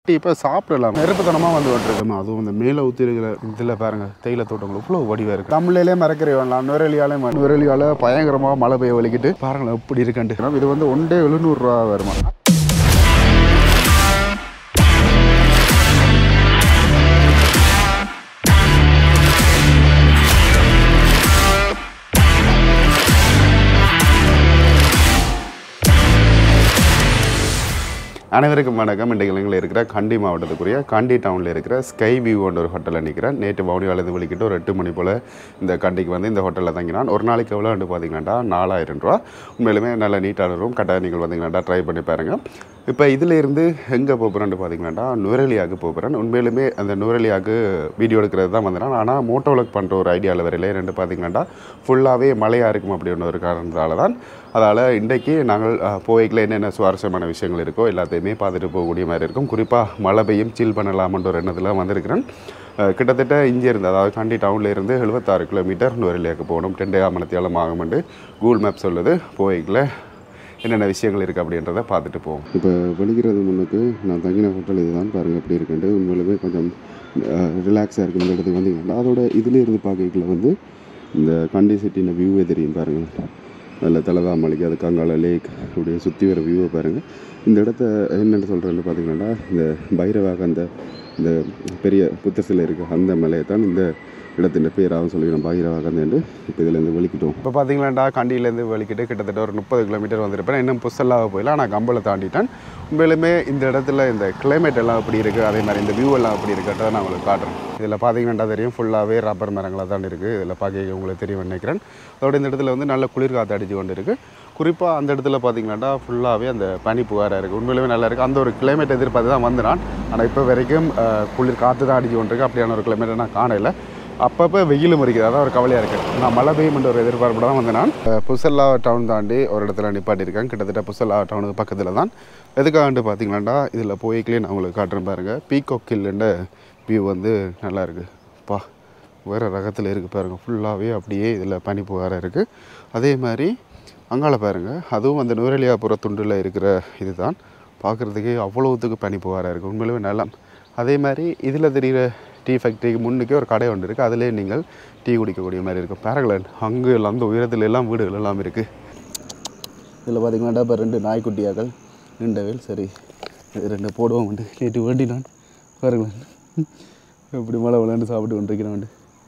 வெட்டி இப்போ சாப்பிடலாம் நெருப்புத்தனமாக வந்து விட்டுருக்கோம் அதுவும் இந்த மேலே ஊற்றி இருக்கிற இதில் பாருங்க தேயிலை தோட்டங்கள் இவ்வளோ வடிவாக இருக்குது தமிழ்லேயே மறக்கிறவன்லாம் நுரலியாலே நுரலியால் பயங்கரமாக மழை பெய்ய வலிக்கிட்டு பாருங்களேன் எப்படி இருக்குன்ட்டு இது வந்து ஒன்றே எழுநூறுரூவா வருமா அனைவருக்கும் வணக்கம் இன்றைக்கு இலங்கையில் இருக்கிற கண்டி மாவட்டத்துக்குரிய கண்டி டவுனில் இருக்கிற ஸ்கை வியூன்ற ஒரு ஹோட்டலில் நிற்கிறேன் நேற்று மவுனியாலேருந்து வெளிக்கிட்டு ஒரு எட்டு மணி போல் இந்த கண்டிக்கு வந்து இந்த ஹோட்டலில் தங்கினான் ஒரு நாளைக்கு எவ்வளோ வந்து பார்த்தீங்கன்னா நாலாயிரம் ரூபா உண்மையிலுமே நல்ல நீட்டான ரூம் கட்டாயம் நீங்கள் வந்தீங்கன்னா ட்ரை பண்ணி பாருங்கள் இப்போ இதில் இருந்து எங்கே போகிறேன்னு பார்த்தீங்கன்னா நுரலியாவுக்கு போகிறேன் உண்மையிலுமே அந்த நுரலியாவுக்கு வீடியோ எடுக்கிறது தான் வந்தேன் ஆனால் மோட்டோ ஒர்க் பண்ணுற ஒரு ஐடியாவில் வரையில ரெண்டு பார்த்தீங்கன்னா ஃபுல்லாகவே மழையாக இருக்கும் அப்படின்னு ஒரு காரணத்தால் தான் அதால் இன்றைக்கு நாங்கள் போய்க்கில் என்னென்ன சுவாரஸ்யமான விஷயங்கள் இருக்கோ எல்லாத்தையுமே பார்த்துட்டு போகக்கூடிய மாதிரி இருக்கும் குறிப்பாக மழை பெய்யும் சில் பண்ணலாமன்ற ஒரு எண்ணத்தில் வந்திருக்கிறேன் அஹ் கிட்டத்தட்ட இங்கே இருந்து அதாவது கண்டி டவுனில் இருந்து எழுபத்தாறு கிலோமீட்டர் நுரலியாவுக்கு போகணும் டெண்டே மணத்தியாலம் ஆகும்னு கூகுள் மேப் சொல்லுது போய்க்கில் என்னென்ன விஷயங்கள் இருக்குது அப்படின்றத பார்த்துட்டு போவோம் இப்போ வெளிக்கிறது முன்னுக்கு நான் தங்கின ஹோட்டல் இதுதான் பாருங்கள் எப்படி இருக்குன்ட்டு உண்மையிலுமே கொஞ்சம் ரிலாக்ஸாக இருக்குது இந்த இடத்துக்கு வந்தீங்கன்னா அதோட இதில் இருந்து பார்க்கல வந்து இந்த கண்டி சிட்டின வியூவே தெரியும் பாருங்கள் நல்ல தலதாமலைக்கு அதுக்கு அங்கால லேக் அப்படியே சுற்றி வர வியூவை பாருங்கள் இந்த இடத்த என்னென்னு சொல்கிறேன்னு பார்த்தீங்கன்னா இந்த பைரவாக அந்த இந்த பெரிய புத்தர் சிலை இருக்குது அந்த மலையை தான் இந்த இடத்தின் பேராகவும் சொல்லிக்கிறோம் பைரவாகந்தேண்டு இப்போ இதுலேருந்து வெளிக்கிட்டோம் இப்போ பார்த்தீங்களாண்டா கண்டியிலேருந்து வெளிக்கிட்டு கிட்டத்தட்ட ஒரு முப்பது கிலோமீட்டர் வந்திருப்பேன் இன்னும் புசல்லாக போயில ஆனால் கம்பலை தாண்டிட்டேன் உண்மையிலுமே இந்த இடத்துல இந்த கிளைமேட் எல்லாம் எப்படி இருக்குது அதே மாதிரி இந்த வியூ எல்லாம் எப்படி இருக்குன்றதை நான் உங்களுக்கு காட்டுறேன் இதில் பார்த்தீங்கன்னா தெரியும் ஃபுல்லாகவே ரப்பர் மரங்களாக தான் இருக்குது இதில் பார்க்க உங்களுக்கு தெரியும் நினைக்கிறேன் அதோட இந்த இடத்துல வந்து நல்ல குளிர் காற்று அடிச்சு கொண்டு இருக்குது குறிப்பாக அந்த இடத்துல பார்த்தீங்கன்னா ஃபுல்லாகவே அந்த பனி புகாராக இருக்குது உண்மையிலுமே நல்லா இருக்குது அந்த ஒரு கிளைமேட் எதிர்பார்த்து தான் வந்து நான் ஆனால் இப்போ வரைக்கும் அஹ், குளிர் காற்று தான் அடிச்சு கொண்டு இருக்கு அப்படியான ஒரு கிளைமேட்டை நான் காணல அப்பப்போ வெயிலும் இருக்குது அதான் ஒரு கவலையாக இருக்குது நான் மழை பெய்யும்ன்ற ஒரு எதிர்பார்ப்போட தான் வந்து நான் அஹ், புசல்லா டவுன் தாண்டி ஒரு இடத்துல நிப்பாட்டியிருக்கேன் கிட்டத்தட்ட புசல்லா டவுனுக்கு பக்கத்தில் தான் எதுக்காகன்ட்டு பார்த்தீங்களாண்டா இதில் போய்க்கிலே நான் உங்களுக்கு காட்டுறேன் பாருங்கள் பீகாக் ஹில்லுன்ற வியூ வந்து நல்லா இருக்குது பா வேறு ரகத்தில் இருக்குது பாருங்கள் ஃபுல்லாகவே அப்படியே இதில் பனி புகாராக இருக்குது அதே மாதிரி அங்கால பாருங்கள் அதுவும் அந்த நுரலியாபுர துண்டில் இருக்கிற இதுதான் பார்க்குறதுக்கே அவ்வளோத்துக்கு பனி புகாராக இருக்குது உண்மையிலுமே நல்லா அதே மாதிரி இதில் தெரிகிற டீ ஃபேக்ட்ரிக்கு முன்னுக்கே ஒரு கடை ஒன்று இருக்குது அதிலே நீங்கள் டீ குடிக்கக்கூடிய மாதிரி இருக்கும் பேரகலன் அங்கே எல்லாம் அந்த உயரத்துல எல்லாம் வீடுகள் எல்லாம் இருக்குது இதில் பார்த்தீங்கன்னா இப்போ ரெண்டு நாய்க்குட்டியாக்கள் நின்றவேல் சரி இது ரெண்டு போடுவோம் உண்டு நேற்று வேண்டி நான் பாருங்களேன் எப்படி மழை விளையாண்டு சாப்பிட்டு கொண்டிருக்கிறேன்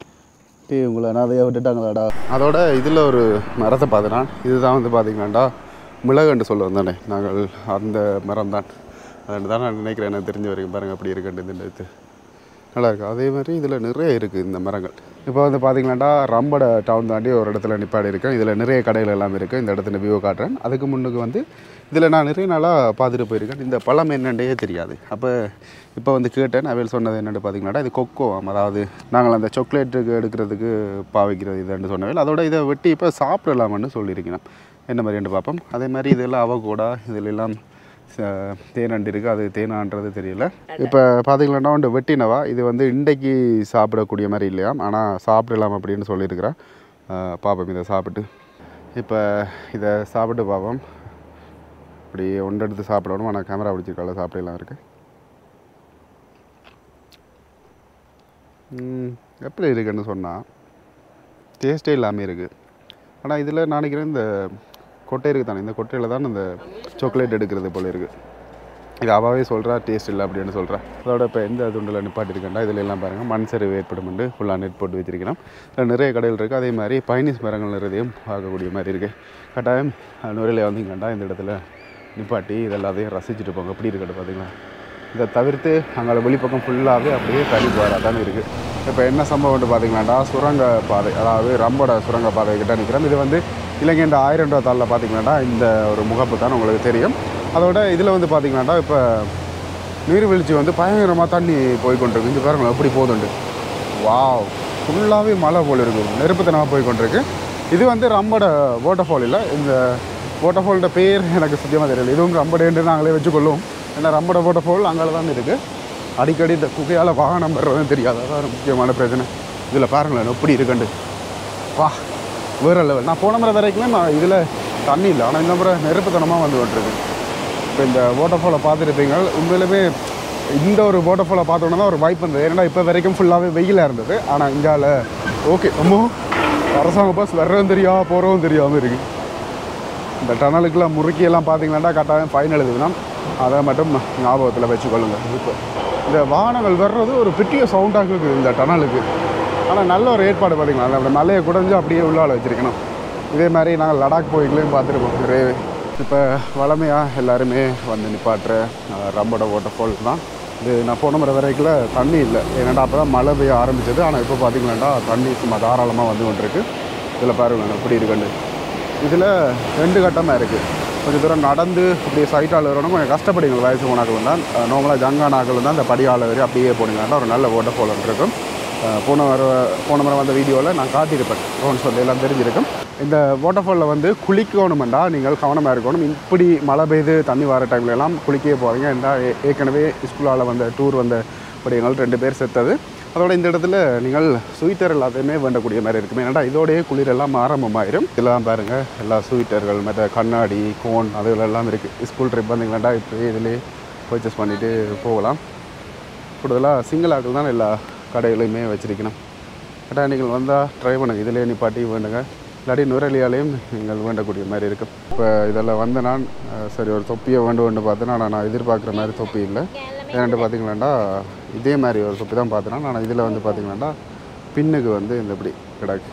டே உங்களை அனாதையாக விட்டுட்டாங்களாடா அதோட இதில் ஒரு மரத்தை பார்த்துனான் இதுதான் வந்து பார்த்தீங்கன்னாடா மிளகுன்னு சொல்ல வந்தானே நாங்கள் அந்த மரம் தான் அதுன்னு தான் நான் நினைக்கிறேன் எனக்கு தெரிஞ்ச வரைக்கும் பாருங்கள் அப்படி இருக்குன்ட்டு இந்த இது நல்லா இருக்கு அதே மாதிரி இதில் நிறைய இருக்குது இந்த மரங்கள் இப்போ வந்து பார்த்தீங்கன்னாடா ரம்பட டவுன் தாண்டி ஒரு இடத்துல நிப்பாடி இருக்கேன் இதில் நிறைய கடைகள் எல்லாம் இருக்குது இந்த இடத்துல வியூ காட்டுறேன் அதுக்கு முன்னுக்கு வந்து இதில் நான் நிறைய நாளாக பார்த்துட்டு போயிருக்கேன் இந்த பழம் என்னன்றே தெரியாது அப்போ இப்போ வந்து கேட்டேன் அவையில் சொன்னது என்னென்னு பார்த்தீங்கன்னா இது கொக்கோ அதாவது நாங்கள் அந்த சாக்லேட்டுக்கு எடுக்கிறதுக்கு பாவிக்கிறது இதுன்னு சொன்னவேல் அதோட இதை வெட்டி இப்போ சாப்பிடலாமான்னு சொல்லியிருக்கிறேன் என்ன மாதிரின்னு பார்ப்போம் அதே மாதிரி இதெல்லாம் அவகூடா இதில் எல்லாம் ச- தேனண்டு இருக்குது அது தேனான்றது தெரியல இப்போ பார்த்தீங்கன்னா வந்து வெட்டினவா இது வந்து இன்றைக்கு சாப்பிடக்கூடிய மாதிரி இல்லையா ஆனால் சாப்பிடலாம் அப்படின்னு சொல்லியிருக்கிறேன் அஹ் பார்ப்போம் இதை சாப்பிட்டு இப்போ இதை சாப்பிட்டு பார்ப்போம் இப்படி ஒன்று எடுத்து சாப்பிடணும் ஆனால் கேமரா பிடிச்சிருக்கால சாப்பிடலாம் இருக்கு ம், எப்படி இருக்குன்னு சொன்னால் டேஸ்ட்டே இல்லாமல் இருக்குது ஆனால் இதில் நான் நினைக்கிறேன் இந்த கொட்டை இருக்குது தானே இந்த கொட்டையில் தான் இந்த சாக்லேட் எடுக்கிறது போல இருக்குது இது அவாவே சொல்கிறா டேஸ்ட் இல்லை அப்படின்னு சொல்கிறா அதோட இப்போ எந்த துண்டில் நிப்பாட்டிருக்கேன்டா இதில் எல்லாம் பாருங்கள் மண் சரிவு ஏற்படும் ஃபுல்லாக நெட் போட்டு வச்சிருக்கிறோம் இதில் நிறைய கடைகள் இருக்குது அதே மாதிரி பைனிஸ் மரங்கள் நிறையதையும் பார்க்கக்கூடிய மாதிரி இருக்குது கட்டாயம் நுரையில் வந்தீங்கண்டா இந்த இடத்துல நிப்பாட்டி இது எல்லாத்தையும் ரசிச்சுட்டு போங்க எப்படி இருக்கட்டும் பார்த்தீங்களா இதை தவிர்த்து அங்கே வெளிப்பக்கம் ஃபுல்லாகவே அப்படியே தனி பாராக தானே இருக்குது இப்போ என்ன சம்பவம்னு பார்த்தீங்கன்னாடா சுரங்க பாதை அதாவது ரம்போட சுரங்க பாதை கிட்ட நிற்கிறோம் இது வந்து இலங்கைன்ற ஆயிரம் ரூபா தாளில் பார்த்தீங்கன்னாடா இந்த ஒரு முகப்பு தான் உங்களுக்கு தெரியும் அதோட இதில் வந்து பார்த்தீங்கன்னாடா இப்போ நீர்வீழ்ச்சி வந்து பயங்கரமாக தண்ணி போய் கொண்டிருக்கு இங்கே பாருங்க எப்படி போதுண்டு வாவ் ஃபுல்லாகவே மழை போல் இருக்குது நெருப்புத்தனமாக போய் கொண்டிருக்கு இது வந்து ரம்பட வாட்டர்ஃபால் இல்லை இந்த வாட்டர்ஃபாலோட பேர் எனக்கு சத்தியமாக தெரியல இதுவும் ரம்படேன்று நாங்களே வச்சுக்கொள்ளுவோம் ஏன்னா ரம்பட வாட்டர்ஃபால் அங்கே தான் இருக்குது அடிக்கடி இந்த குகையால் வாகனம் வர்றதும் தெரியாது அதான் ஒரு முக்கியமான பிரச்சனை இதில் பாருங்களேன் எப்படி இருக்குண்டு வா வேறு லெவல் நான் போன முறை வரைக்கும் நான் இதில் தண்ணி இல்லை ஆனால் இந்த முறை நெருப்புத்தனமாக வந்து வந்துருக்கு இப்போ இந்த வாட்டர்ஃபாலை பார்த்துருப்பீங்க உண்மையிலுமே இந்த ஒரு வாட்டர்ஃபாலை பார்த்தோன்னா தான் ஒரு வாய்ப்பு இருந்தது ஏன்னா இப்போ வரைக்கும் ஃபுல்லாகவே வெயிலாக இருந்தது ஆனால் இங்கால ஓகே ரொம்ப அரசாங்க பஸ் வர்றதும் தெரியா போகிறதும் தெரியாமல் இருக்குது இந்த டனலுக்கெல்லாம் முறுக்கியெல்லாம் பார்த்தீங்கன்னா கட்டாயம் ஃபைன் எழுதுனா அதை மட்டும் ஞாபகத்தில் வச்சுக்கொள்ளுங்க இப்போ இந்த வாகனங்கள் வர்றது ஒரு பெரிய சவுண்டாக இருக்குது இந்த டனலுக்கு ஆனால் நல்ல ஒரு ஏற்பாடு பார்த்தீங்களா அந்த மலையை குடைஞ்சு அப்படியே உள்ளால வச்சிருக்கணும் இதே மாதிரி நாங்கள் லடாக் போய்களையும் பார்த்துருப்போம் நிறையவே இப்போ வளமையாக எல்லாருமே வந்து நிப்பாட்டுற அஹ், ரம்போட வாட்டர் ஃபால் தான் இது நான் போன முறை வரைக்கும் தண்ணி இல்லை ஏன்னாடா அப்போ தான் மழை பெய்ய ஆரம்பிச்சது ஆனால் இப்போ பார்த்தீங்கன்னா தண்ணி சும்மா தாராளமாக வந்து கொண்டிருக்கு இதில் பாருங்க எப்படி இருக்குன்னு இதில் ரெண்டு கட்டமாக இருக்குது கொஞ்சம் தூரம் நடந்து அப்படியே சைட்டால் வரணும் கொஞ்சம் கஷ்டப்படுங்க வயசு போனாக்கள் தான் நார்மலாக ஜங்கா நாக்கள் தான் அந்த படியால் வரை அப்படியே போனீங்கன்னா ஒரு நல்ல ஓட்ட போல இருக்கும் அஹ் போன வர போன முறை வந்த வீடியோவில் நான் காட்டியிருப்பேன் ரோன் சொல்லி எல்லாம் தெரிஞ்சிருக்கும் இந்த வாட்டர்ஃபாலில் வந்து குளிக்கணுமெண்டா நீங்கள் கவனமாக இருக்கணும் இப்படி மழை பெய்து தண்ணி வர டைம்ல எல்லாம் குளிக்கவே போகிறீங்க ஏன்னா ஏ- ஏற்கனவே ஸ்கூலால் வந்த டூர் வந்த படியங்கள் ரெண்டு பேர் செத்தது அதோட இந்த இடத்துல நீங்கள் ஸ்வீட்டர் எல்லாத்தையுமே வேண்டக்கூடிய மாதிரி இருக்கும் ஏன்னா இதோடய குளிர் எல்லாம் ஆரம்பமாயிரும் இதெல்லாம் பாருங்கள் எல்லா ஸ்வீட்டர்கள் மற்ற கண்ணாடி கோன் அதுகள் எல்லாம் இருக்குது ஸ்கூல் ட்ரிப் வந்தீங்களாண்டா இப்போ இதிலே பர்ச்சேஸ் பண்ணிவிட்டு போகலாம் கூடுதலாக சிங்கிள் ஆட்கள் தான் எல்லா கடைகளையுமே வச்சிருக்கணும் கேட்டால் நீங்கள் வந்தால் ட்ரை பண்ணுங்கள் இதிலே நிப்பாட்டி வேண்டுங்க இல்லாட்டி நுரலியாலையும் நீங்கள் வேண்டக்கூடிய மாதிரி இருக்கும் இப்போ இதில் வந்த நான் அஹ், சரி ஒரு தொப்பியை வேண்டும் வேண்டும் பார்த்தேன்னா ஆனால் நான் எதிர்பார்க்குற மாதிரி தொப்பி இல்லை ஏன்ட்டு பார்த்தீங்களாண்டா இதே மாதிரி ஒரு தொப்பி தான் பார்த்தேன்னா நான் இதில் வந்து பார்த்தீங்களாண்டா பின்னுக்கு வந்து இந்த இப்படி கிடக்கு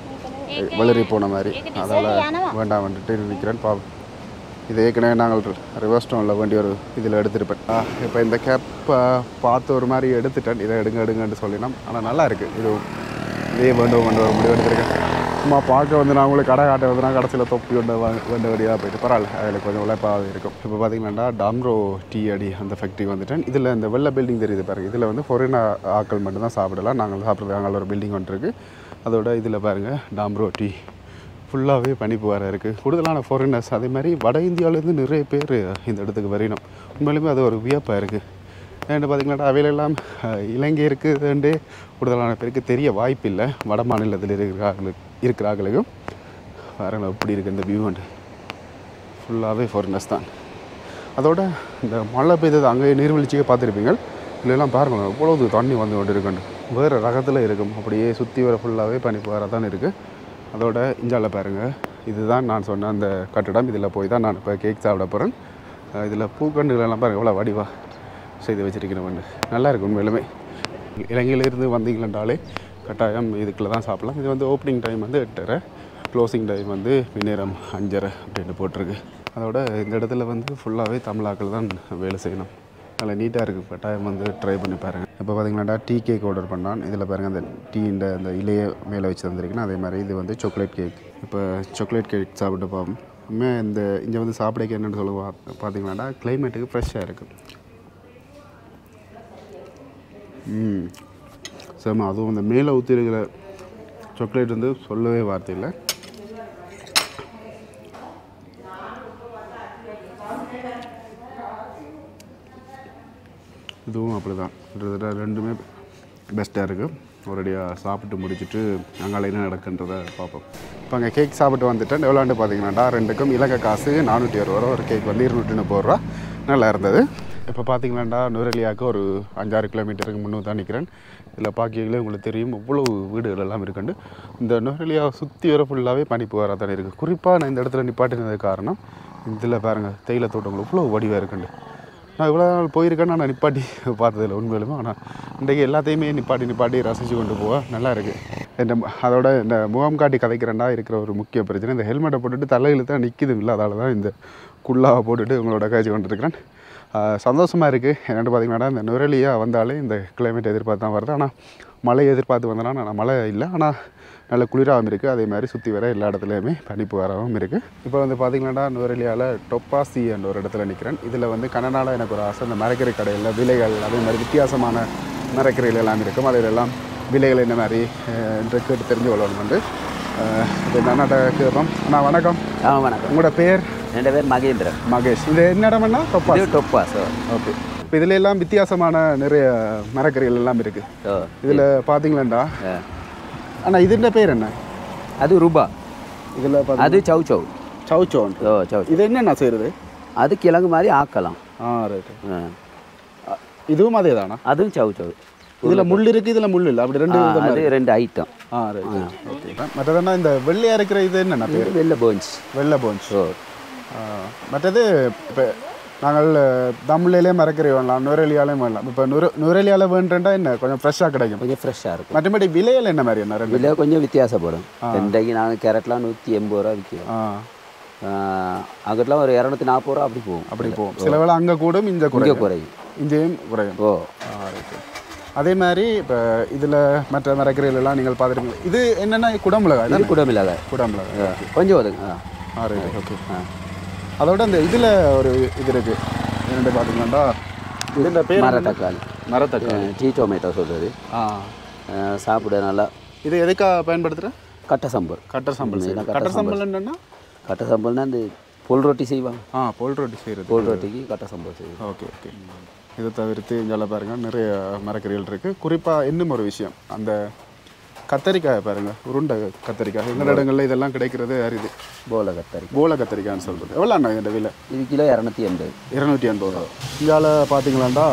வளரி போன மாதிரி அதால் வேண்டாம் வந்துட்டு நிற்கிறேன் பாவம் இது ஏற்கனவே நாங்கள் ரிவர்ஸ் டவுனில் வண்டி ஒரு இதில் எடுத்திருப்பேன் இப்போ இந்த கேப்பை பார்த்து ஒரு மாதிரி எடுத்துட்டேன் இதை எடுங்க எடுங்கன்னு சொல்லினோம் ஆனால் நல்லா இருக்குது இது இதே வேண்டும் கொண்டு ஒரு முடிவு எடுத்திருக்கேன் சும்மா பார்க்க வந்து நான் உங்களுக்கு கடை காட்ட வந்துனா கடைசியில் தொப்பி கொண்டு வேண்ட வழியாக போயிட்டு பரவாயில்ல அதில் கொஞ்சம் உழைப்பாக இருக்கும் இப்போ பார்த்தீங்கன்னா டாம்ரோ டீ அடி அந்த ஃபேக்ட்ரி வந்துட்டேன் இதில் இந்த வெள்ளை பில்டிங் தெரியுது பாருங்க இதில் வந்து ஃபொரின் ஆட்கள் மட்டும் தான் சாப்பிடலாம் நாங்கள் சாப்பிட்றது அங்கே ஒரு பில்டிங் ஒன்று இருக்குது அதோட இதில் பாருங்கள் டாம்ரோ டீ ஃபுல்லாகவே பனிப்பு வர இருக்குது கூடுதலான ஃபாரினர்ஸ் அதே மாதிரி வட இந்தியாவிலேருந்து நிறைய பேர் இந்த இடத்துக்கு வரையணும் உண்மையிலுமே அது ஒரு வியப்பாக இருக்குது ஏன்னு பார்த்தீங்கன்னா அவையிலெல்லாம் அஹ், இலங்கையருக்குன்றே கூடுதலான பேருக்கு தெரிய வாய்ப்பில்லை வட மாநிலத்தில் இருக்கிறார்கள் இருக்கிறார்களுக்கும் பாருங்க எப்படி இருக்குது இந்த வியூ அண்டு ஃபுல்லாகவே ஃபாரினர்ஸ் தான் அதோட இந்த மழை பெய்தது அங்கே நீர்வீழ்ச்சியை பார்த்துருப்பீங்க இல்லைலாம் பாருங்கள் எவ்வளவு தண்ணி வந்து கொண்டு இருக்குண்டு வேறு ரகத்தில் இருக்கும் அப்படியே சுற்றி வர ஃபுல்லாகவே பனிப்பாறை தான் இருக்குது அதோட இஞ்சால பாருங்கள் இதுதான் நான் சொன்ன அந்த கட்டடம் இதில் போய் தான் நான் இப்போ கேக் சாப்பிட போகிறேன் இதில் பூக்கண்டுகளெல்லாம் பாருங்கள் எவ்வளோ வடிவா செய்து வச்சிருக்கிறவன் நல்லா இருக்கு உண்மையிலுமே இலங்கையிலேருந்து வந்தீங்களாண்டாலே கட்டாயம் இதுக்குள்ள தான் சாப்பிடலாம் இது வந்து ஓப்பனிங் டைம் வந்து எட்டரை க்ளோசிங் டைம் வந்து பின்னேரம் அஞ்சரை அப்படின்னு போட்டிருக்கு அதோட இந்த இடத்துல வந்து ஃபுல்லாகவே தமிழாக்கள் தான் வேலை செய்யணும் நல்லா நீட்டாக இருக்குது கட்டாயம் வந்து ட்ரை பண்ணி பாருங்கள் இப்போ பார்த்தீங்கன்னா டீ கேக் ஆர்டர் பண்ணான் இதில் பாருங்கள் அந்த டீன்ற அந்த இலையை மேலே வச்சு தந்திருக்கேன் அதே மாதிரி இது வந்து சாக்லேட் கேக் இப்போ சாக்லேட் கேக் சாப்பிட்டு பார்ப்போம் உண்மையாக இந்த இங்கே வந்து சாப்பிடக்கு என்னென்னு சொல்லுவா பார்த்தீங்கன்னா கிளைமேட்டுக்கு ஃப்ரெஷ்ஷாக இருக்குது ம் செம அதுவும் இந்த மேலே ஊற்றிருக்கிற சாக்லேட் வந்து சொல்லவே வார்த்தை இல்லை இதுவும் அப்படி தான் கிட்டத்தட்ட ரெண்டுமே பெஸ்ட்டாக இருக்குது ஒரேடியாக சாப்பிட்டு முடிச்சுட்டு அங்கால என்ன நடக்குன்றதை பார்ப்போம் இப்போ அங்கே கேக் சாப்பிட்டு வந்துட்டேன் எவ்வளோண்டு பார்த்தீங்கன்னாடா ரெண்டுக்கும் இலக்க காசு நானூற்றி அறுபது ரூபா ஒரு கேக் வந்து இருநூற்றி முப்பது ரூபா நல்லா இருந்தது இப்போ பார்த்தீங்களாண்டா நுரலியாவுக்கு ஒரு அஞ்சாறு கிலோமீட்டருக்கு முன்னூறு தான் நிற்கிறேன் இதில் பார்க்கங்களே உங்களுக்கு தெரியும் இவ்வளவு வீடுகள் எல்லாம் இருக்குண்டு இந்த நுரலியாவை சுற்றி வர ஃபுல்லாகவே பனிப்பு வர தானே இருக்குது குறிப்பாக நான் இந்த இடத்துல நிப்பாட்டினது காரணம் இதில் பாருங்கள் தேயிலை தோட்டங்கள் இவ்வளோ வடிவாக இருக்குண்டு நான் இவ்வளோ நாள் போயிருக்கேன் நான் நிப்பாட்டி பார்த்ததில்ல உண்மையிலுமே ஆனால் இன்றைக்கு எல்லாத்தையுமே நிப்பாட்டி நிப்பாட்டி ரசித்து கொண்டு போக நல்லா இருக்குது இந்த மு- அதோட இந்த முகம் காட்டி கதைக்கிறேன்டா இருக்கிற ஒரு முக்கிய பிரச்சனை இந்த ஹெல்மெட்டை போட்டுட்டு தலையில் தான் நிற்கிது இல்லை அதால தான் இந்த குள்ளாக போட்டுட்டு உங்களோட காய்ச்சி கொண்டிருக்கிறேன் சந்தோஷமாக இருக்குது என்னென்னு பார்த்தீங்கன்னா இந்த நுரலியாக வந்தாலே இந்த கிளைமேட் எதிர்பார்த்து தான் வருது ஆனால் மழை எதிர்பார்த்து வந்தேன்னா நான் மழை இல்லை ஆனால் நல்ல குளிராகவும் இருக்குது அதே மாதிரி சுற்றி வர எல்லா இடத்துலையுமே பனிப்பு வரவும் இருக்குது இப்போ வந்து பார்த்தீங்கன்னா நுவரெலியாவில் டொப்பாசி என்ற ஒரு இடத்துல நிற்கிறேன் இதில் வந்து கனடாவில் எனக்கு ஒரு ஆசை இந்த மரக்கறி கடையில் விலைகள் அதே மாதிரி வித்தியாசமான மரக்கறிகள் எல்லாம் இருக்கும் அதில் எல்லாம் விலைகள் என்ன மாதிரி அஹ், என்று கேட்டு தெரிஞ்சு கொள்ளணும் வந்து அஹ், இப்போ இந்த அண்ணாட்ட கேட்போம் அண்ணா வணக்கம் ஆ வணக்கம் உங்களோட பேர் என் பேர் மகேந்திரன் மகேஷ் இது என்ன இடம்னா டொப்பாசி இது டொப்பா சார் ஓகே இப்போ இதில் எல்லாம் வித்தியாசமான நிறைய மரக்கறிகள் எல்லாம் இருக்குது ஓ இதில் பார்த்தீங்களாண்டா ஆ. அண்ணா இதுன்ற பேர் என்ன அது ரூபா இதில் அது சவு சவு சவுச்சோன் ஓ சவு இது என்னென்ன செய்கிறது அது கிழங்கு மாதிரி ஆக்கலாம் ஆ ரைட்டு ஆ. இதுவும் அதே தானா அதுவும் சவு சவு இதில் முள் இருக்குது இதில் முள் இல்லை அப்படி ரெண்டு ஆ, விதமா அது ரெண்டு ஐட்டம் ஆ ரைட் ஓகே மற்றதுன்னா இந்த வெள்ளையாக இருக்கிற இது என்னென்ன பேர் வெள்ளை போன்ஸ் வெள்ளை போன்ஸ் ஓ மற்றது இப்போ நாங்கள் தமிழ்லேயே மறக்கிறே வேணலாம் நுரலியாலையும் வேணலாம் இப்போ நுர நுரலியால வேண்டுன்றா என்ன கொஞ்சம் ஃப்ரெஷ்ஷாக கிடைக்கும் கொஞ்சம் ஃப்ரெஷ்ஷாக இருக்கும் மற்றபடி விலையில் என்ன மாதிரி என்ன ரெண்டு விலை கொஞ்சம் வித்தியாசப்படும் இன்றைக்கு நாங்கள் கேரட்லாம் நூற்றி எண்பது ரூபா விற்கிறோம் ஆ அங்கிட்டலாம் ஒரு இரநூத்தி நாற்பது ரூபா அப்படி போகும் அப்படி போகும் சில வேளை அங்கே கூடும் இங்கே இங்கே குறையும் குறையும் இங்கேயும் குறையும் ஓ ஆ ரைட்டு அதே மாதிரி இப்போ இதில் மற்ற மரக்கறிகளெல்லாம் நீங்கள் பார்த்துருப்பீங்க இது என்னென்னா குடமிளகாய் இது தானே குடமிளகாய் குடமிளகாய் கொஞ்சம் ஒதுங்க ஆ ஆ ரைட் ஓகே ஆ அதோட இந்த இதில் ஒரு இது இருக்குது என்னென்னு பார்த்தீங்கன்னா இதுன்ற பேர் மர தக்காளி மரத்தக்காளி டீ டொமேட்டோ சொல்கிறது ஆ சாப்பிட நல்லா இது எதுக்காக பயன்படுத்துகிற கட்டை சம்பல் கட்டர் சம்பல் செய்யணும் கட்டர் கட்டர் சம்பல் என்னன்னா கட்டை சம்பல்னா இந்த புல் ரொட்டி செய்வாங்க ஆ போல் ரொட்டி செய்கிறது புல் ரொட்டிக்கு கட்டை சம்பல் செய்வாங்க ஓகே ஓகே இதை தவிர்த்து இங்கே பாருங்க நிறைய மரக்கறிகள் இருக்குது குறிப்பாக இன்னும் ஒரு விஷயம் அந்த கத்தரிக்காய் பாருங்க உருண்டை கத்தரிக்காய் எங்கள் இடங்களில் இதெல்லாம் கிடைக்கிறது அரிது போல கத்தரி போல கத்தரிக்காய்னு சொல்கிறது எவ்வளோ அண்ணா இந்த விலை இது கிலோ இரநூத்தி எண்பது இருநூற்றி எண்பது ரூபா இங்கால பார்த்தீங்களாண்டா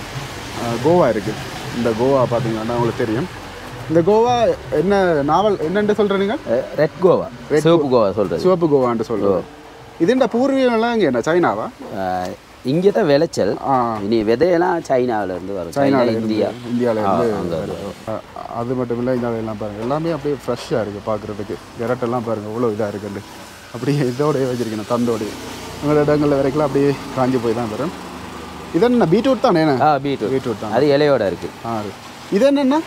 கோவா இருக்குது இந்த கோவா பார்த்தீங்களாண்டா உங்களுக்கு தெரியும் இந்த கோவா என்ன நாவல் என்னென்று சொல்கிற நீங்கள் ரெட் கோவா சிவப்பு கோவா சொல்கிறது சிவப்பு கோவான்ட்டு சொல்லுவோம் இதுண்ட பூர்வீகம்லாம் இங்கே என்ன சைனாவா இங்கே தான் விளைச்சல் ஆ இனி விதையெல்லாம் சைனாவுல இருந்து வரும் சைனா இந்தியா இந்தியாவில் ஆ, இருந்து அங்க வரும். அ- அது மட்டும் இல்லை இந்த எல்லாம் பாருங்கள் எல்லாமே அப்படியே ஃப்ரெஷ்ஷாக இருக்குது பார்க்குறதுக்கு விரட்டெல்லாம் பாருங்கள் இவ்வளோ இதாக இருக்குது அப்படியே இதோடய வச்சிருக்கணும் தந்தோடய உங்களோட இடங்களில் வரைக்கும் அப்படியே காஞ்சி போய் தான் வரும் இது என்ன பீட்ரூட் தானே என்ன ஆ பீட்ரூட் பீட்ரூட் தான் அது இலையோட இருக்கு ஆ அது. இது என்னென்ன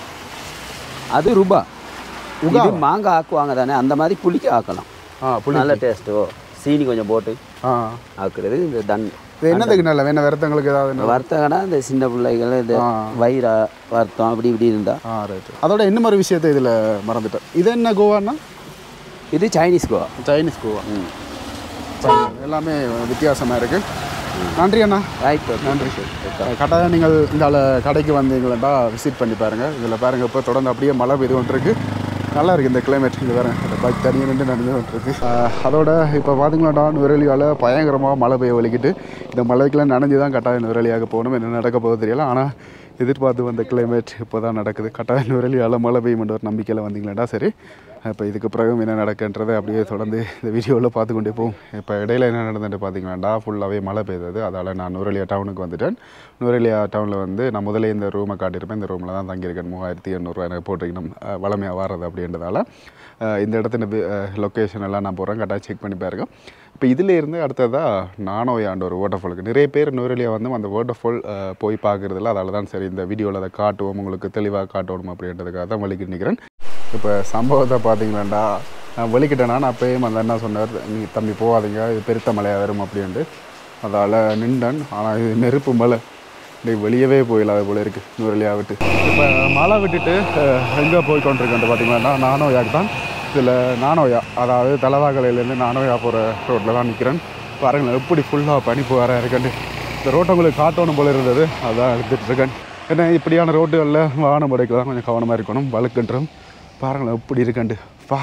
அது ரூபா இது மாங்காய் ஆக்குவாங்க தானே அந்த மாதிரி புளிக்க ஆக்கலாம் ஆ புளி நல்ல டேஸ்ட்டோ சீனி கொஞ்சம் போட்டு ஆ ஆக்குறது இந்த தன் இது என்னதுக்கு நல்ல வேணா விரத்தங்களுக்கு ஏதாவது என்ன? வறுத்தகனா இந்த சின்ன பிள்ளைகள் இந்த ஆ. வயிறா வருத்தம் அப்படி இப்படி இருந்தா ஆ ரைட்டு அதோட இன்னும் ஒரு விஷயத்தை இதில் மறந்துட்டேன் இது என்ன கோவான்னா இது சைனீஸ் கோவா சைனீஸ் கோவா ம் சரி, எல்லாமே வித்தியாசமாக இருக்குது நன்றி அண்ணா ரைட் நன்றி கட்டாயம் நீங்கள் இந்த கடைக்கு வந்தீங்களா விசிட் பண்ணி பாருங்கள் இதில் பாருங்கள் இப்போ தொடர்ந்து அப்படியே மழை பெய்து கொண்டிருக்கு நல்லா இருக்குது இந்த கிளைமேட் இங்கே பாருங்க இந்த பைக் தனியாக நின்று நடந்து கொண்டிருக்கு ஆஹ் அதோட இப்போ பார்த்தீங்களாடா நுரலியால் பயங்கரமாக மழை பெய்ய வலிக்கிட்டு இந்த மழைக்கெல்லாம் நனைஞ்சு தான் கட்டாயம் நுரலியாக போகணும் என்ன நடக்க போகுது தெரியல ஆனால் எதிர்பார்த்து வந்த கிளைமேட் இப்போ தான் நடக்குது கட்டாயம் நுரலியால் மழை பெய்யுமென்ற ஒரு நம்பிக்கையில் வந்தீங்களாடா சரி இப்போ இதுக்கு பிறகும் என்ன நடக்குன்றதை அப்படியே தொடர்ந்து இந்த வீடியோவில் பார்த்து கொண்டே போகும் இப்போ இடையில என்ன நடந்துட்டு பார்த்தீங்களாண்டா ஃபுல்லாகவே மழை பெய்தது அதால் நான் நுரலியா டவுனுக்கு வந்துட்டேன் நுரலியா டவுனில் வந்து நான் முதல்ல இந்த ரூமை காட்டியிருப்பேன் இந்த ரூமில் தான் தங்கியிருக்கேன் மூவாயிரத்தி எண்ணூறுரூவா எனக்கு போட்டிருக்கணும் அஹ், வளமையாக வாரது அப்படின்றதால அஹ், இந்த இடத்துல லொக்கேஷன் எல்லாம் நான் போகிறேன் கரெக்டாக செக் பண்ணி பாருங்க இப்போ இதில் இருந்து அடுத்ததாக நானோயாண்ட ஒரு வாட்டர்ஃபாலுக்கு நிறைய பேர் நுரலியா வந்து அந்த வாட்டர்ஃபால் போய் பார்க்குறதில்ல அதால தான் சரி இந்த வீடியோவில் அதை காட்டுவோம் உங்களுக்கு தெளிவாக காட்டணும் அப்படின்றதுக்காக தான் வலிக்கிட்டு நிற்கிறேன் இப்போ சம்பவத்தை பார்த்தீங்களாண்டா நான் வெளிக்கிட்டேன்னா நான் அப்பயும் அந்த அண்ணா சொன்னார் நீ தம்பி போகாதீங்க இது பெருத்த மலையாக வரும் அப்படின்ட்டு அதால் நின்றன் ஆனால் இது நெருப்பு மலை இப்படி வெளியவே போயிடாத போல இருக்குது நூறுலையாக விட்டு இப்போ மலை விட்டுட்டு எங்கே போய் கொண்டிருக்கேன் பார்த்தீங்கன்னா நானோயாக்கு தான் இதில் நானோயா அதாவது தலவாக்கலையிலேருந்து நானோயா போகிற ரோட்டில் தான் நிற்கிறேன் பாருங்களேன் எப்படி ஃபுல்லாக பனி போகிற இருக்கேன் இந்த ரோட்டை உங்களுக்கு காட்டணும் போல இருந்தது அதான் எடுத்துகிட்டு இருக்கேன் ஏன்னா இப்படியான ரோட்டுகளில் வாகனம் படைக்கலாம் கொஞ்சம் கவனமாக இருக்கணும் வழுக்குன்றும் பாருங்களேன் எப்படி இருக்கண்டு பா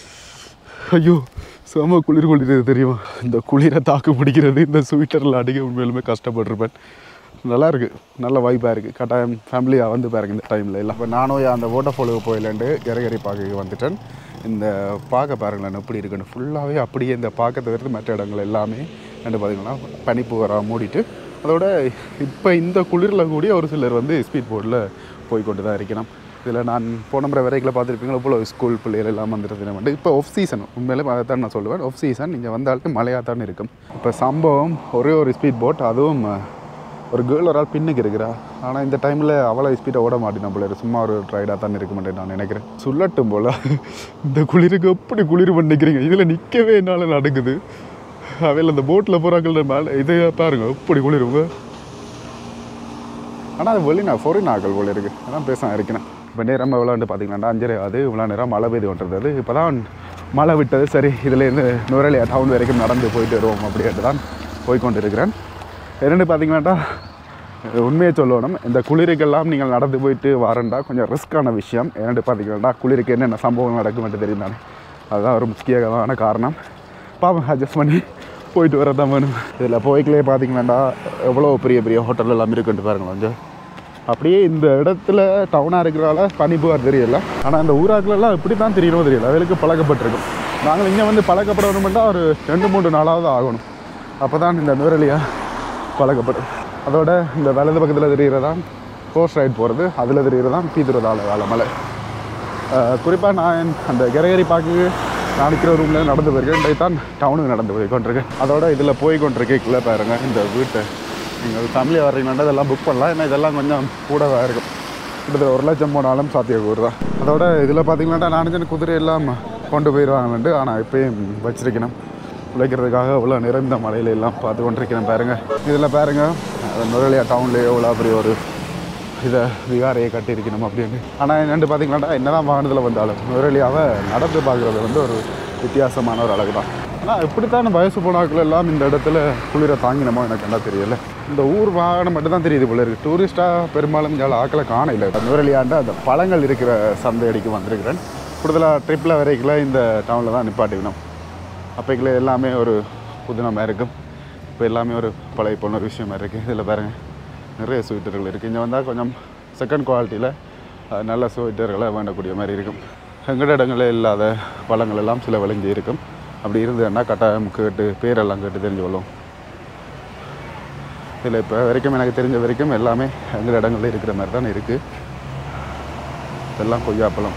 ஐயோ செம குளிர் குளிர்றது தெரியுமா இந்த குளிரை தாக்கு பிடிக்கிறது இந்த ஸ்வீட்டரில் அடிக்க உண்மையிலுமே கஷ்டப்பட்டிருப்பேன் நல்லா இருக்கு நல்ல வாய்ப்பாக இருக்குது கட்டாயம் ஃபேமிலியாக வந்து பாருங்க இந்த டைமில் எல்லாம் இப்போ நானும் அந்த ஓட்டஃபோலுக்கு போயிலேண்டு இறகரி பார்க்க வந்துட்டேன் இந்த பார்க்க பாருங்களேன் எப்படி இருக்குன்னு ஃபுல்லாகவே அப்படியே இந்த பார்க்க தவிர்த்து மற்ற இடங்கள் எல்லாமே என்ன பார்த்தீங்கன்னா பனிப்புகரா மூடிட்டு அதோட இப்போ இந்த குளிரில் கூடிய ஒரு சிலர் வந்து ஸ்பீட் போர்டில் போய் கொண்டு தான் இருக்கணும் இதில் நான் போன முறை வரைக்கும் பார்த்துருப்பீங்களா இவ்வளோ ஸ்கூல் பிள்ளைகள் எல்லாம் வந்துருது வந்து இப்போ ஆஃப் சீசன் உண்மையிலே அதை தான் நான் சொல்லுவேன் ஆஃப் சீசன் நீங்கள் வந்தாலும் மழையாக தான் இருக்கும் இப்போ சம்பவம் ஒரே ஒரு ஸ்பீட் போட் அதுவும் அஹ், ஒரு கேர்ள் ஒரு ஆள் பின்னுக்கு இருக்கிறா ஆனால் இந்த டைமில் அவ்வளோ ஸ்பீடை ஓட மாட்டேன் போல இருக்கு. சும்மா ஒரு ரைடாக தான் இருக்க மாட்டேன் நான் நினைக்கிறேன் சொல்லட்டும் போல் இந்த குளிருக்கு எப்படி குளிர் பண்ணிக்கிறீங்க இதில் நிற்கவே என்னால் நடக்குது அவையில் அந்த போட்டில் போகிறாங்கள மேலே இதை பாருங்க எப்படி குளிருங்க ஆனால் அது வெளிநா ஃபொரின் ஆக்கள் போல இருக்குது அதான் பேச இருக்கிறேன் இப்போ நேரம் விளாண்டு பார்த்தீங்கன்னா அஞ்சரை அது இவ்வளோ நேரம் மழை பெய்து கொண்டிருந்தது இப்போ தான் மழை விட்டது சரி இதுலேருந்து நுரலியா டவுன் வரைக்கும் நடந்து போயிட்டு வருவோம் அப்படின்ட்டு தான் போய் கொண்டு இருக்கிறேன் என்னென்னு பார்த்தீங்கன்னாட்டா உண்மையை சொல்லணும் இந்த குளிருக்கெல்லாம் நீங்கள் நடந்து போயிட்டு வரண்டா கொஞ்சம் ரிஸ்க்கான விஷயம் என்னென்னு பார்த்தீங்கன்னா குளிருக்கு என்னென்ன சம்பவம் நடக்குமென்று தெரியும் தானே அதுதான் ஒரு முக்கியமான காரணம் பாவம் அட்ஜஸ்ட் பண்ணி போயிட்டு வரதான் வேணும் இதில் போய்க்கிலே பார்த்தீங்கன்னா எவ்வளோ பெரிய பெரிய ஹோட்டல் எல்லாம் இருக்குன்ட்டு பாருங்களேன் கொஞ்சம் அப்படியே இந்த இடத்துல டவுனாக இருக்கிறதால பனிப்புகார் தெரியல ஆனால் இந்த ஊராக்களெல்லாம் இப்படி தான் தெரியணும் தெரியல அவளுக்கு பழக்கப்பட்டிருக்கும் நாங்கள் இங்கே வந்து பழக்கப்படணுமெண்டா ஒரு ரெண்டு மூன்று நாளாவது ஆகணும் அப்போ தான் இந்த நுரலியாக பழக்கப்படும் அதோட இந்த வலது பக்கத்தில் தெரிகிறதான் கோஸ்ட் ரைட் போகிறது அதில் தெரிகிறதான் பீதுரதால வேலை மலை குறிப்பாக நான் அந்த கிரகரி பார்க்கு நான் நிற்கிற ரூமில் நடந்து போயிருக்கேன் இன்றைக்கு தான் டவுனுக்கு நடந்து போய் கொண்டிருக்கேன் அதோட இதில் போய் கொண்டிருக்கேக்குள்ளே பாருங்க இந்த வீட்டை நீங்கள் ஃபேமிலியாக வர்றீங்கன்னா இதெல்லாம் புக் பண்ணலாம் ஏன்னா இதெல்லாம் கொஞ்சம் கூடவா இருக்கும் கிட்டத்தட்ட ஒரு லட்சம் போனாலும் சாத்தியக்கூறு தான் அதோட இதில் பார்த்தீங்கன்னா நான் நினச்சேன் குதிரை எல்லாம் கொண்டு போயிடுவாங்கன்ட்டு ஆனால் இப்பயும் வச்சிருக்கணும் உழைக்கிறதுக்காக இவ்வளோ நிறைந்த மலையில எல்லாம் பார்த்து கொண்டிருக்கிறேன் பாருங்க இதில் பாருங்க அது நுரலியா டவுன்லேயே இவ்வளோ பெரிய ஒரு இதை விகாரையை கட்டியிருக்கணும் அப்படின்னு ஆனால் என்னென்னு பார்த்தீங்கன்னா என்னதான் வாகனத்தில் வந்தாலும் நுரலியாவை நடந்து பார்க்குறது வந்து ஒரு வித்தியாசமான ஒரு அழகு தான் ஆனால் இப்படித்தான் வயசு போனாக்கள் எல்லாம் இந்த இடத்துல குளிரை தாங்கினமோ எனக்கு என்ன தெரியல இந்த ஊர் வாகனம் மட்டும் தான் தெரியுது போல இருக்குது டூரிஸ்ட்டாக பெரும்பாலும் இங்கே ஆக்களை காண இல்லை நுரலியாண்ட அந்த பழங்கள் இருக்கிற சந்தை அடிக்கு வந்திருக்கிறேன் கூடுதலாக ட்ரிப்பில் வரைக்கும் இந்த டவுனில் தான் நிப்பாட்டிக்கணும் அப்பைக்குள்ள எல்லாமே ஒரு புதினமாக இருக்கும் இப்போ எல்லாமே ஒரு பழைய போன ஒரு விஷயமா இருக்குது இதில் பாருங்கள் நிறைய ஸ்வீட்டர்கள் இருக்குது இங்கே வந்தால் கொஞ்சம் செகண்ட் குவாலிட்டியில் நல்ல ஸ்வீட்டர்களை வேண்டக்கூடிய மாதிரி இருக்கும் எங்கட இடங்களில் இல்லாத பழங்கள் எல்லாம் சில விளைஞ்சி இருக்கும் அப்படி இருந்ததுன்னா கட்டாயம் கேட்டு பேரெல்லாம் கேட்டு தெரிஞ்சு கொள்ளும் இதில் இப்போ வரைக்கும் எனக்கு தெரிஞ்ச வரைக்கும் எல்லாமே எங்கள் இடங்களில் இருக்கிற மாதிரி தான் இருக்குது இதெல்லாம் கொய்யாப்பழம்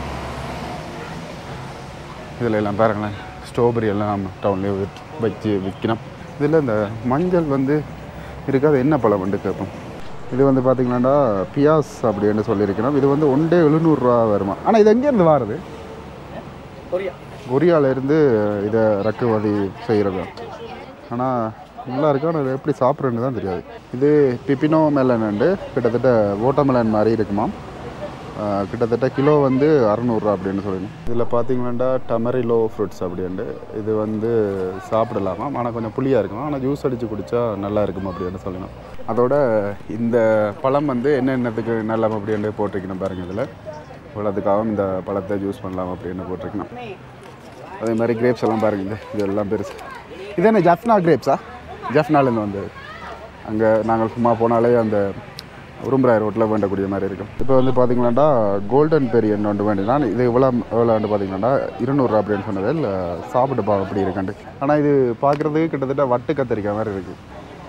இதில் எல்லாம் பாருங்களேன் ஸ்ட்ராபெரி எல்லாம் டவுன்லேயே வச்சு விற்கணும் இதில் இந்த மஞ்சள் வந்து இருக்காது என்ன பழம் வந்து கேட்போம் இது வந்து பார்த்தீங்கன்னாடா பியாஸ் அப்படின்னு சொல்லியிருக்கணும் இது வந்து ஒன்றே எழுநூறுரூவா வருமா ஆனால் இது எங்கேருந்து வாருது கொரியாவிலேருந்து இதை இறக்குமதி செய்கிறது ஆனால் நல்லா இருக்கு ஆனால் இது எப்படி சாப்பிட்றேன்னு தான் தெரியாது இது பிப்பினோ மெலனுண்டு கிட்டத்தட்ட ஓட்டமெலன் மாதிரி இருக்குமாம் ஆஹ் கிட்டத்தட்ட கிலோ வந்து அறநூறுரூவா அப்படின்னு சொல்லணும் இதில் பார்த்தீங்கன்னா டமரிலோ ஃப்ரூட்ஸ் அப்படின்ட்டு இது வந்து சாப்பிடலாமா ஆனால் கொஞ்சம் புளியாக இருக்கும் ஆனால் ஜூஸ் அடித்து குடித்தா நல்லா இருக்கும் அப்படின்னு சொல்லணும் அதோட இந்த பழம் வந்து என்னென்னத்துக்கு நல்லம் அப்படின்னு போட்டிருக்கணும் பாருங்க இதில் இவ்வளோத்துக்காகவும் இந்த பழத்தை ஜூஸ் பண்ணலாம் அப்படின்னு போட்டிருக்கணும் அதே மாதிரி கிரேப்ஸ் எல்லாம் பாருங்க இந்த இது எல்லாம் பெருசு இது என்ன ஜஃப்னா கிரேப்ஸா ஜஃப்னாலேருந்து வந்தது அங்கே நாங்கள் சும்மா போனாலே அந்த உரும்பராய் ரோட்டில் வேண்டக்கூடிய மாதிரி இருக்கும் இப்போ வந்து பார்த்தீங்கன்னாடா கோல்டன் பெரியன் ஒன்று வேண்டினான் இது இவ்வளோ எவ்வளோன்னு பார்த்தீங்கன்னா இருநூறுவா அப்படின்னு சொன்னது இல்லை சாப்பிட்டு பா அப்படி இருக்காண்டு ஆனால் இது பார்க்குறதுக்கு கிட்டத்தட்ட வட்டு கத்திரிக்காய் மாதிரி இருக்குது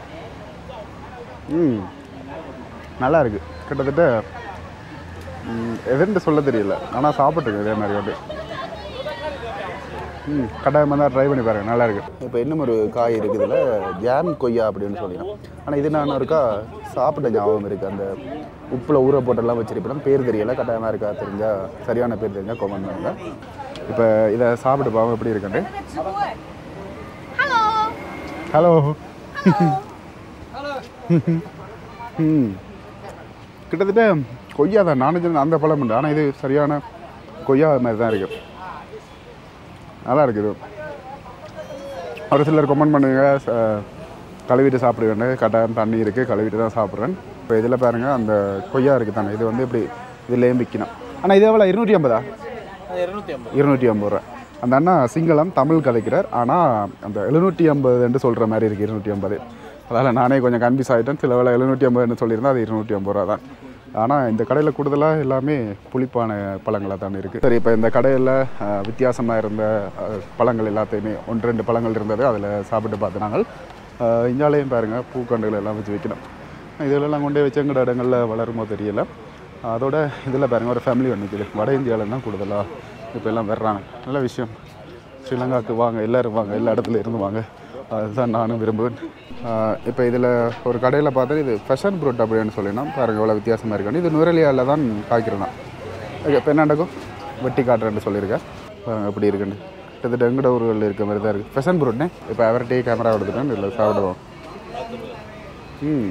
ம் நல்லா இருக்குது கிட்டத்தட்ட ம், எதுன்னு சொல்ல தெரியல ஆனால் சாப்பிட்ருக்கேன் இதே மாதிரி வந்து ம் கட்டாயமாக தான் ட்ரை பண்ணி பாருங்க நல்லா இருக்கு இப்போ இன்னும் ஒரு காய் இருக்குதுல ஜாம் கொய்யா அப்படின்னு சொல்லிடும் ஆனால் இது நான் இருக்கா சாப்பிட்ட ஞாபகம் இருக்குது அந்த உப்பில் ஊற போட்டெல்லாம் வச்சிருப்பேன் பேர் தெரியல கட்டாயமாக இருக்கா தெரிஞ்சால் சரியான பேர் தெரிஞ்சால் கமெண்ட் பண்ணுங்க இப்போ இதை சாப்பிட்டு பாவம் எப்படி இருக்குண்டு ஹலோ ம் கிட்டத்தட்ட கொய்யா தான் நானும் சொன்ன அந்த பழம் உண்டு ஆனால் இது சரியான கொய்யா மாதிரி தான் இருக்குது நல்லா இருக்குது ஒரு சிலர் கமெண்ட் பண்ணுங்க ச- கழுவிட்டு சாப்பிடுவேன் கட்டாயம் தண்ணி இருக்குது கழுவிட்டு தான் சாப்பிட்றேன் இப்போ இதில் பாருங்கள் அந்த கொய்யா இருக்குது தானே இது வந்து இப்படி இதுலேயும் விற்கணும் ஆனால் இது எவ்வளோ இருநூற்றி ஐம்பதா இருநூற்றி ஐம்பது ரூபா அந்த அண்ணா சிங்களம் தமிழ் கதைக்கிறார் ஆனால் அந்த எழுநூற்றி ஐம்பதுன்னு சொல்கிற மாதிரி இருக்குது இருநூற்றி ஐம்பது அதால் நானே கொஞ்சம் கன்ஃபியூஸ் ஆகிட்டேன் சில வேலை எழுநூற்றி ஐம்பதுன்னு சொல்லியிருந்தேன் அது இருநூற்றி ஐம்பது ரூபா தான் ஆனால் இந்த கடையில் கூடுதலாக எல்லாமே புளிப்பான பழங்களாக தான் இருக்குது சரி இப்போ இந்த கடையில் வித்தியாசமாக இருந்த அஹ், பழங்கள் எல்லாத்தையுமே ஒன்று ரெண்டு பழங்கள் இருந்தது அதில் சாப்பிட்டு பார்த்து நாங்கள் அஹ், இஞ்சாலையும் பாருங்கள் பூக்கண்டுகள் எல்லாம் வச்சு வைக்கணும் இதெல்லாம் கொண்டே வச்சு எங்கட இடங்களில் வளருமோ தெரியல அதோட இதில் பாருங்கள் ஒரு ஃபேமிலி ஒன்று நிற்குது வட இந்தியாவில் தான் கூடுதலாக இப்போ எல்லாம் வர்றாங்க நல்ல விஷயம் ஸ்ரீலங்காவுக்கு வாங்க எல்லோரும் வாங்க எல்லா இடத்துல இருந்து வாங்க அதுதான் நானும் விரும்புவேன் இப்போ இதில் ஒரு கடையில் பார்த்தா இது ஃபெஷன் ப்ரூட் அப்படின்னு சொல்லினோம் பாருங்கள் எவ்வளோ வித்தியாசமாக இருக்கான்னு இது நுரலியாவில் தான் காய்க்கிறதான் இப்போ என்ன நடக்கும் வெட்டி காட்டுறேன்னு சொல்லியிருக்கேன் பாருங்க எப்படி இருக்குன்னு கிட்டத்தட்ட எங்கட ஊர்களில் இருக்க மாதிரி தான் இருக்குது ஃபெஷன் ப்ரூட்னே இப்போ அவர்கிட்டயே கேமரா எடுத்துட்டேன் இதில் சாப்பிடுவோம் ம்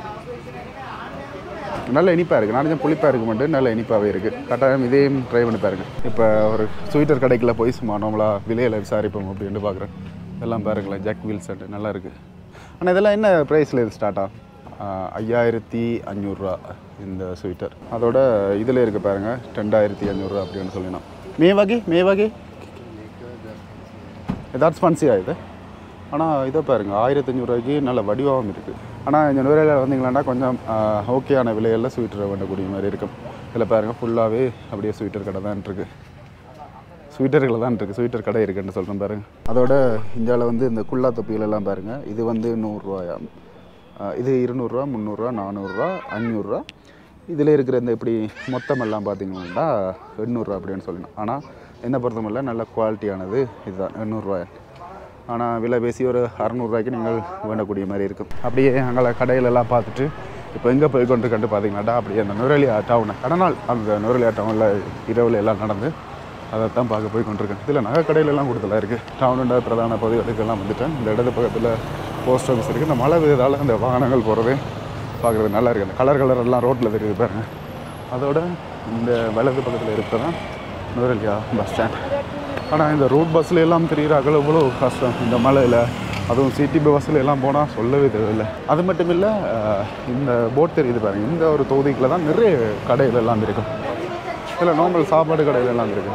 நல்ல இனிப்பாக இருக்குது நான் புளிப்பாக இருக்க மாட்டேன் நல்ல இனிப்பாகவே இருக்குது கட்டாயம் இதையும் ட்ரை பண்ணி பாருங்க இப்போ ஒரு ஸ்வீட்டர் கடைக்குள்ள போய் சும்மா நார்மலாக விலையில் விசாரிப்போம் அப்படின்ட்டு பார்க்குறேன் இதெல்லாம் பாருங்களேன் ஜாக் வீல் செட் நல்லா இருக்குது ஆனால் இதெல்லாம் என்ன ப்ரைஸில் இது ஸ்டார்ட் ஆகும் ஐயாயிரத்தி அஞ்சூறுரூவா இந்த ஸ்வீட்டர் அதோட இதில் இருக்குது பாருங்கள் ரெண்டாயிரத்தி அஞ்சூறுரூவா அப்படின்னு சொல்லினோம் மே வகை மே வகை ஏதாச்சும் ஃபன்சியா இது ஆனால் இதை பாருங்க ஆயிரத்தஞ்சூறுவாய்க்கு நல்ல வடிவாகவும் இருக்குது ஆனால் இந்த நுரையில் வந்தீங்களாண்டா கொஞ்சம் ஓகேயான விலையில் ஸ்வீட்டரை வேண்டக்கூடிய மாதிரி இருக்கும் இதில் பாருங்கள் ஃபுல்லாகவே அப்படியே ஸ்வீட்டர் கடை தான் இருக்குது ஸ்வீட்டர்கள் தான் இருக்குது ஸ்வீட்டர் கடை இருக்குன்னு சொல்கிறேன் பாருங்க அதோட இந்தியாவில் வந்து இந்த குல்லா தொப்பிகள் எல்லாம் பாருங்கள் இது வந்து நூறுரூவாயாம் இது இருநூறுவா முந்நூறுரூவா நானூறுரூவா அஞ்சூறுரூவா இதில் இருக்கிற இந்த இப்படி மொத்தமெல்லாம் பார்த்தீங்கன்னா எண்ணூறுரூவா அப்படின்னு சொல்லணும் ஆனால் என்ன பொறுத்தமில்ல நல்ல குவாலிட்டியானது இதுதான் எண்ணூறுரூவா ஆனால் விலை பேசி ஒரு அறநூறுவாய்க்கு நீங்கள் வேண்டக்கூடிய மாதிரி இருக்கும் அப்படியே அங்கே கடையிலெல்லாம் பார்த்துட்டு இப்போ எங்கே போய் கொண்டு கண்டு பார்த்தீங்கன்னாடா அப்படியே அந்த நுரலியா டவுனை கடநாள் அந்த நுரலியா டவுனில் இரவில் எல்லாம் நடந்து அதைத்தான் பார்க்க போய் கொண்டிருக்கேன் இதில் நகை கடையிலெல்லாம் கொடுத்தலாம் இருக்குது டவுனோட பிரதான பகுதிகளுக்கெல்லாம் வந்துட்டேன் இந்த இடது பக்கத்தில் போஸ்ட் ஆஃபீஸ் இருக்குது இந்த மழை பெய்யதால் அந்த வாகனங்கள் போகிறது பார்க்குறது நல்லா இருக்குது அந்த கலர் கலர் எல்லாம் ரோட்டில் தெரியுது பாருங்க அதோட இந்த வலது பக்கத்தில் இருக்கிறதான் நுரலியா பஸ் ஸ்டாண்ட் ஆனால் இந்த ரோட் பஸ்ஸில் எல்லாம் தெரிகிற அகல இவ்வளோ கஷ்டம் இந்த மழையில் அதுவும் சிட்டி பஸ்ஸில் எல்லாம் போனால் சொல்லவே தேவையில்லை அது மட்டும் இல்லை அஹ், இந்த போட் தெரியுது பாருங்க இந்த ஒரு தொகுதிக்குள்ள தான் நிறைய கடைகள் எல்லாம் இருக்கும் இல்லை நார்மல் சாப்பாடு கடைகள் எல்லாம் இருக்குது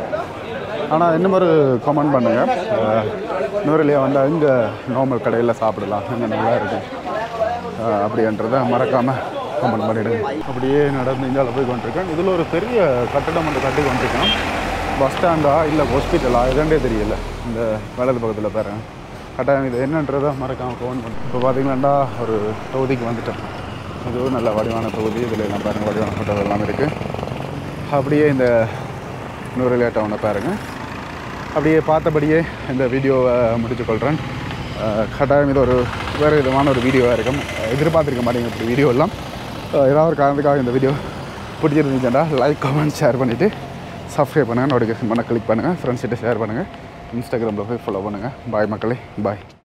ஆனால் இன்னும் ஒரு கமெண்ட் பண்ணுங்கள் நூறுலையா வந்தால் இங்கே நார்மல் கடையில் சாப்பிடலாம் இங்கே நல்லா இருக்கும் அஹ், அப்படின்றத மறக்காமல் கமெண்ட் பண்ணிவிடுங்க அப்படியே நடந்து இந்தியாவில் போய் கொண்டிருக்கேன் இதில் ஒரு பெரிய கட்டடம் வந்து கட்டி கொண்டிருக்கேன் பஸ் ஸ்டாண்டா இல்லை ஹாஸ்பிட்டலா இதுண்டே தெரியல இந்த வலது பக்கத்தில் பாருங்க கட்டாயம் இது என்னன்றதை மறக்காமல் ஃபோன் பண்ணி இப்போ பார்த்தீங்களாண்டா ஒரு தொகுதிக்கு வந்துட்டேன் இதுவும் நல்ல வடிவான தொகுதி இதில் எல்லாம் பாருங்கள் வடிவான ஹோட்டல் எல்லாம் இருக்குது அப்படியே இந்த நூறுலியா டவுனை பாருங்கள் அப்படியே பார்த்தபடியே இந்த வீடியோவை முடித்துக்கொள்கிறேன் அஹ் கட்டாயம் இது ஒரு வேறு விதமான ஒரு வீடியோவாக இருக்கும் எதிர்பார்த்துருக்க மாட்டேங்க இப்படி வீடியோ எல்லாம் அஹ் ஏதாவது ஒரு காரணத்துக்காக இந்த வீடியோ பிடிச்சிருந்துச்சுன்னா லைக் கமெண்ட் ஷேர் பண்ணிவிட்டு சப்ஸ்கிரைப் பண்ணுங்கள் நோட்டிஃபிகேஷன் பண்ண கிளிக் பண்ணுங்கள் ஃப்ரெண்ட்ஸ்கிட்ட ஷேர் பண்ணுங்கள் இன்ஸ்டாகிராமில் போய் ஃபாலோ பண்ணுங்கள் பாய் மக்களே பாய்